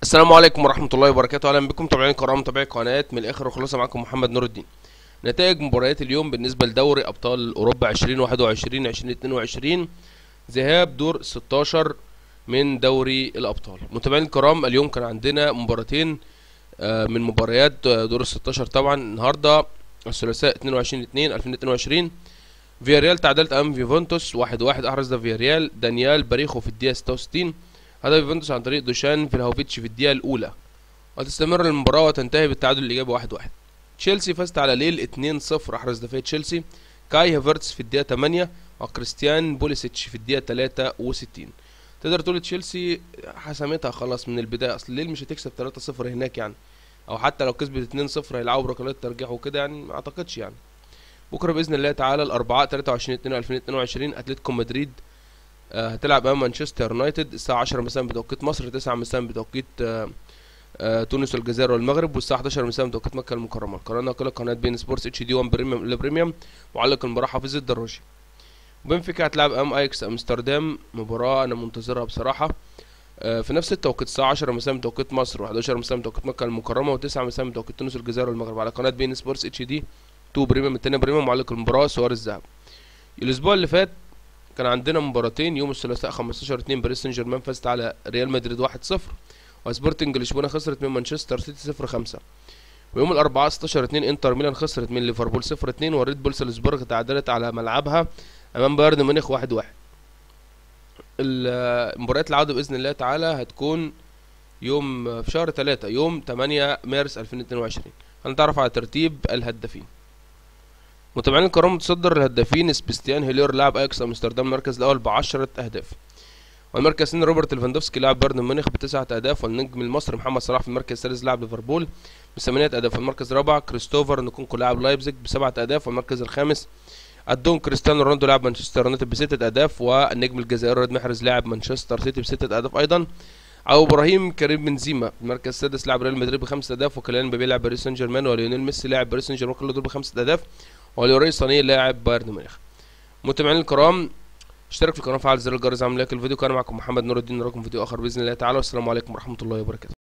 السلام عليكم ورحمة الله وبركاته أهلا بكم متابعين الكرام متابعي القناة من الآخر وخلاصة معاكم محمد نور الدين نتائج مباريات اليوم بالنسبة لدوري أبطال أوروبا 2021 2022 ذهاب دور 16 من دوري الأبطال متابعين الكرام اليوم كان عندنا مباراتين آه، من مباريات آه، دور ال 16 طبعا النهارده الثلاثاء 22 2 2022 فياريال تعادلت امام فيفونتوس 1 1 احرز ده فياريال دانيال باريخو في الدقيقه 66 هدف يوفنتوس عن طريق دوشان فيلهوفيتش في الدقيقة الأولى وتستمر المباراة وتنتهي بالتعادل الإيجابي واحد واحد تشيلسي فازت على ليل 2-0 أحرز دفاع تشيلسي كاي هافرتس في الدقيقة 8 وكريستيان بوليسيتش في الدقيقة 63 تقدر تقول تشيلسي حسمتها خلاص من البداية أصل ليل مش هتكسب 3-0 هناك يعني أو حتى لو كسبت 2-0 هيلعبوا ركلات ترجيح وكده يعني ما أعتقدش يعني بكرة بإذن الله تعالى الأربعاء 23 2 2022 أتلتيكو مدريد آه، هتلعب امام مانشستر يونايتد الساعه 10 مساء بتوقيت مصر 9 مساء بتوقيت آه، آه، تونس والجزائر والمغرب والساعه 11 مساء بتوقيت مكه المكرمه قناه ناقله قناه بين سبورتس اتش دي 1 بريميوم الى بريميوم معلق المباراه حافظ الدراجي بنفيكا هتلعب امام ايكس امستردام مباراه انا منتظرها بصراحه آه، في نفس التوقيت الساعه 10 مساء بتوقيت مصر و11 مساء بتوقيت مكه المكرمه و9 مساء بتوقيت تونس والجزائر والمغرب على قناه بين سبورتس اتش دي 2 بريميوم الثانيه بريميوم معلق المباراه سوار الذهب الاسبوع اللي فات كان عندنا مباراتين يوم الثلاثاء 15 2 باريس سان جيرمان فازت على ريال مدريد 1-0 وسبورتنج لشبونه خسرت من مانشستر سيتي 0-5 ويوم الاربعاء 16 2 انتر ميلان خسرت من ليفربول 0-2 وريد بول سالزبورغ تعادلت على ملعبها امام بايرن ميونخ 1-1 المباريات العوده باذن الله تعالى هتكون يوم في شهر 3 يوم 8 مارس 2022 هنتعرف على ترتيب الهدافين متابعين الكرام متصدر الهدافين سبيستيان هيلير لاعب اياكس امستردام المركز الاول ب 10 اهداف والمركز الثاني روبرت ليفاندوفسكي لاعب بايرن ميونخ بتسعة اهداف والنجم المصري محمد صلاح في المركز الثالث لاعب ليفربول بثمانية اهداف والمركز الرابع كريستوفر نكونكو لاعب لايبزيج بسبعة اهداف والمركز الخامس الدون كريستيانو رونالدو لاعب مانشستر يونايتد بستة اهداف والنجم الجزائري رياض محرز لاعب مانشستر سيتي بستة اهداف ايضا او ابراهيم كريم بنزيما في المركز السادس لاعب ريال مدريد بخمسة اهداف وكيليان مبابي لاعب باريس سان جيرمان وليونيل ميسي لاعب باريس سان جيرمان كل دول بخمسة اهداف ولوري صاني لاعب بايرن ميونخ متابعين الكرام اشترك في القناه وفعل زر الجرس عامل لايك الفيديو كان معكم محمد نور الدين نراكم فيديو اخر باذن الله تعالى والسلام عليكم ورحمه الله وبركاته